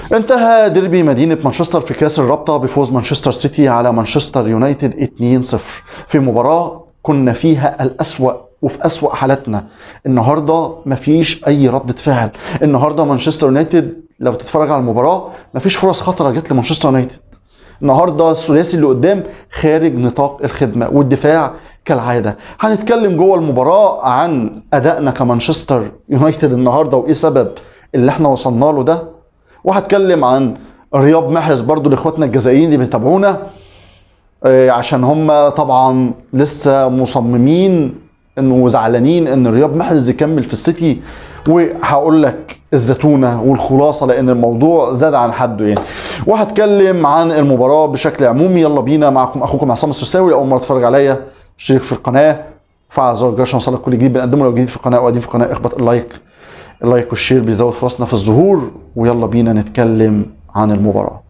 انتهى ديربي مدينة مانشستر في كأس الرابطة بفوز مانشستر سيتي على مانشستر يونايتد 2-0 في مباراة كنا فيها الأسوأ وفي أسوأ حالاتنا النهاردة مفيش أي ردة فعل النهاردة مانشستر يونايتد لو تتفرج على المباراة مفيش فرص خطرة جت لمانشستر يونايتد النهارده الثلاثي اللي قدام خارج نطاق الخدمه والدفاع كالعاده هنتكلم جوه المباراه عن ادائنا كمانشستر يونايتد النهارده وايه سبب اللي احنا وصلنا له ده وهتكلم عن رياض محرز برضو لاخواتنا الجزائريين اللي بيتابعونا آه، عشان هم طبعا لسه مصممين انه زعلانين ان رياض محرز يكمل في السيتي وهقول لك الزتونه والخلاصه لان الموضوع زاد عن حده يعني وهتكلم عن المباراه بشكل عمومي يلا بينا معكم اخوكم عصام السرساوي اول مره تتفرج عليا اشترك في القناه فعل زر الجرس عشان يوصلك كل جديد بنقدمه لو جديد في القناه وقديم في القناه اخبط اللايك اللايك والشير بيزود فرصنا في الظهور ويلا بينا نتكلم عن المباراه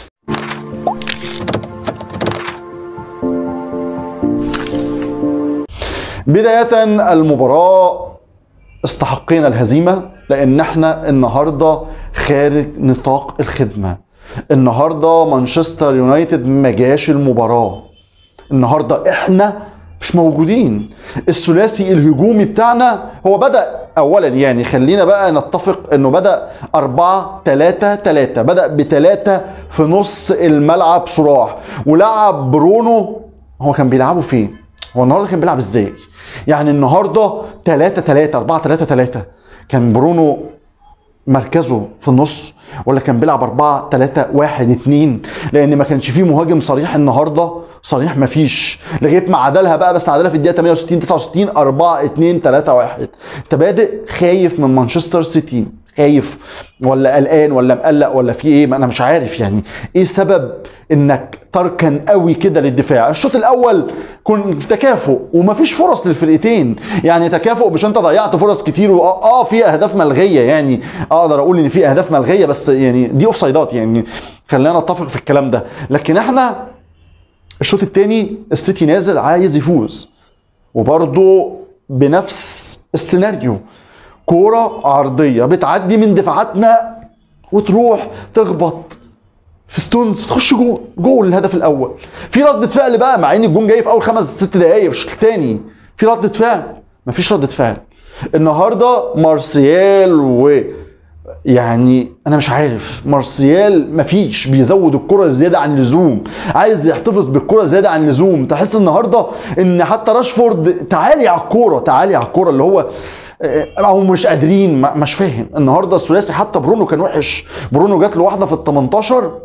بداية المباراة استحقينا الهزيمة لأن احنا النهاردة خارج نطاق الخدمة النهاردة مانشستر يونايتد ما جاش المباراة النهاردة احنا مش موجودين الثلاثي الهجومي بتاعنا هو بدأ اولا يعني خلينا بقى نتفق انه بدأ 4 3 3 بدأ بثلاثة في نص الملعب صراح ولعب برونو هو كان بيلعبه فين؟ هو النهارده كان بيلعب ازاي؟ يعني النهارده 3 3 4 3 3 كان برونو مركزه في النص ولا كان بيلعب 4 3 1 2 لان ما كانش فيه مهاجم صريح النهارده صريح ما فيش لغايه ما عدلها بقى بس عدلها في الدقيقه 68 69 4 2 3 1 انت بادئ خايف من مانشستر سيتي خايف ولا قلقان ولا مقلق ولا في ايه ما انا مش عارف يعني ايه سبب انك تركن قوي كده للدفاع الشوط الاول كن في تكافؤ ومفيش فرص للفرقتين يعني تكافؤ مش انت ضيعت فرص كتير واه اه في اهداف ملغيه يعني اقدر اقول ان في اهداف ملغيه بس يعني دي اوف سايدات يعني خلينا نتفق في الكلام ده لكن احنا الشوط الثاني السيتي نازل عايز يفوز وبرضه بنفس السيناريو كوره عرضيه بتعدي من دفاعاتنا وتروح تخبط في ستونز تخش جول جول الهدف الاول في ردة فعل بقى مع ان الجون جاي في اول خمس ست دقايق في الشوط الثاني في ردة فعل مفيش ردة فعل النهارده مارسيال و يعني انا مش عارف مارسيال مفيش بيزود الكره زياده عن اللزوم عايز يحتفظ بالكره زياده عن اللزوم تحس النهارده ان حتى راشفورد تعالي على الكوره تعالي على الكوره اللي هو او مش قادرين ما- مش فاهم النهارده الثلاثي حتى برونو كان وحش برونو جات له واحده في ال 18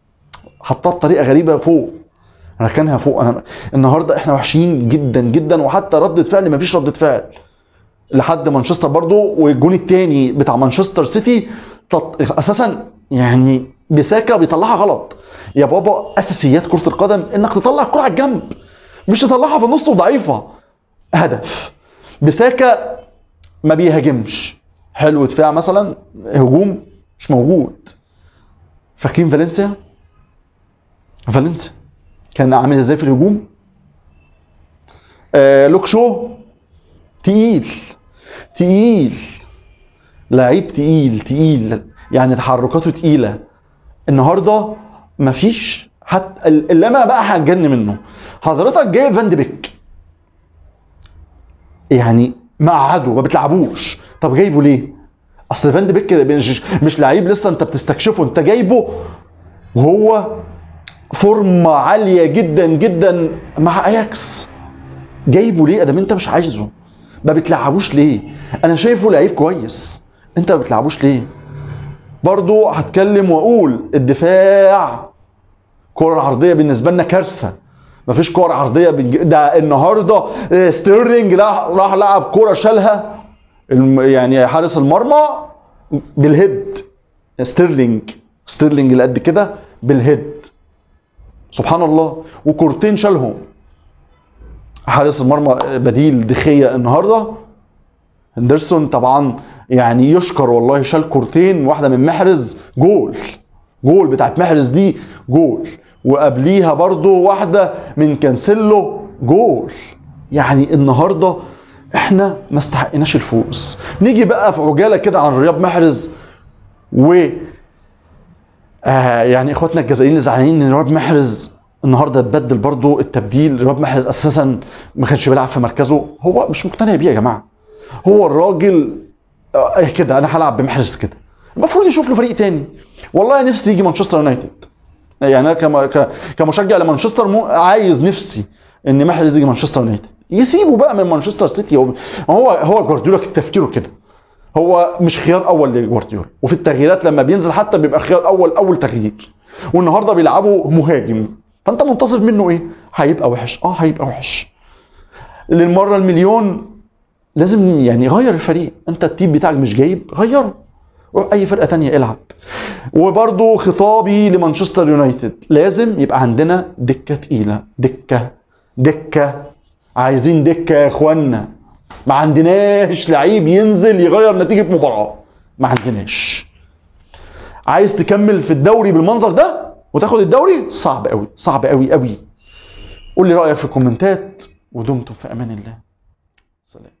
حطها بطريقه غريبه فوق ركنها فوق انا النهارده احنا وحشين جدا جدا وحتى ردة فعل مفيش ردة فعل لحد مانشستر برضو والجون الثاني بتاع مانشستر سيتي تط... اساسا يعني بساكا بيطلعها غلط يا بابا اساسيات كره القدم انك تطلع الكره على الجنب مش تطلعها في النص وضعيفه هدف بساكا ما بيهاجمش حلو دفاع مثلا هجوم مش موجود فاكرين فالنسيا فالنسيا كان عامل ازاي في الهجوم آه لوك شو تقيل تقيل لعيب تقيل تقيل يعني تحركاته تقيله النهارده مفيش حتى اللي انا بقى هتجن منه حضرتك جايب فان دي بيك يعني مقعده ما بتلعبوش طب جايبه ليه؟ اصل فان دي بيك مش, مش لعيب لسه انت بتستكشفه انت جايبه وهو فورمه عاليه جدا جدا مع اياكس جايبه ليه ادام انت مش عايزه ما بتلعبوش ليه انا شايفه لعيب كويس انت ما بتلعبوش ليه برضو هتكلم واقول الدفاع الكره العرضيه بالنسبه لنا كارثه مفيش كور عرضيه بنج... ده النهارده آه، ستيرلينج راح راح لعب كوره شالها الم... يعني حارس المرمى بالهيد ستيرلينج ستيرلينج اللي قد كده بالهيد سبحان الله وكورتين شالهم حارس المرمى بديل دخية النهارده هندرسون طبعا يعني يشكر والله شال كورتين واحده من محرز جول جول بتاعت محرز دي جول وقبليها برضو واحده من كانسيلو جول يعني النهارده احنا ما استحقناش الفوز نيجي بقى في عجاله كده عن رياض محرز و آه يعني اخواتنا الجزائريين اللي زعلانين ان رياض محرز النهارده اتبدل برضه التبديل رياض محرز اساسا ما كانش بيلعب في مركزه هو مش مقتنع بيه يا جماعه هو الراجل آه كده انا هلعب بمحرز كده المفروض يشوف له فريق تاني والله نفسي يجي مانشستر يونايتد يعني انا كم- ك- كمشجع لمانشستر مو- عايز نفسي ان محرز يجي مانشستر يونايتد يسيبه بقى من مانشستر سيتي هو هو هو جوارديولا تفكيره كده هو مش خيار اول لجوارديولا وفي التغييرات لما بينزل حتى بيبقى خيار اول اول تغيير والنهارده بيلعبوا مهاجم فانت منتظر منه ايه هيبقى وحش اه هيبقى وحش للمره المليون لازم يعني غير الفريق انت التيم بتاعك مش جايب غيره روح اي فرقه تانية العب وبرضو خطابي لمانشستر يونايتد لازم يبقى عندنا دكه تقيله دكه دكه عايزين دكه يا اخوانا ما عندناش لعيب ينزل يغير نتيجه مباراه ما عندناش عايز تكمل في الدوري بالمنظر ده وتاخد الدوري صعب قوي صعب قوي قوي قول لي رايك في الكومنتات ودمتم في امان الله سلام